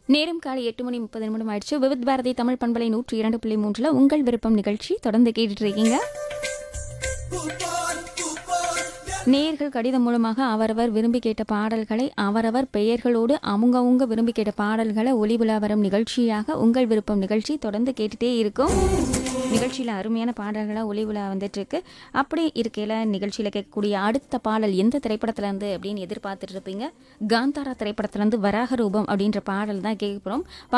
நேரம் காலை எட்டு மணி முப்பது நிமிடம் ஆயிடுச்சு விவித் பாரதி தமிழ் பண்பலை நூற்றி இரண்டு புள்ளி மூன்றில் உங்கள் விருப்பம் நிகழ்ச்சி தொடர்ந்து கேட்டுட்டு இருக்கீங்க நேயர்கள் கடிதம் மூலமாக அவரவர் விரும்பி கேட்ட பாடல்களை அவரவர் பெயர்களோடு அவங்கவுங்க விரும்பி கேட்ட பாடல்களை ஒளிவிழா வரும் நிகழ்ச்சியாக உங்கள் விருப்பம் நிகழ்ச்சி தொடர்ந்து கேட்டுட்டே இருக்கும் நிகழ்ச்சியில் அருமையான பாடல்களாக ஒளிவிழா வந்துட்டு இருக்கு அப்படி இருக்கையில் நிகழ்ச்சியில் கேட்கக்கூடிய அடுத்த பாடல் எந்த திரைப்படத்துல இருந்து அப்படின்னு எதிர்பார்த்துட்டு இருப்பீங்க காந்தாரா திரைப்படத்துல இருந்து வராக ரூபம் அப்படின்ற பாடல் தான் கேட்க போகிறோம்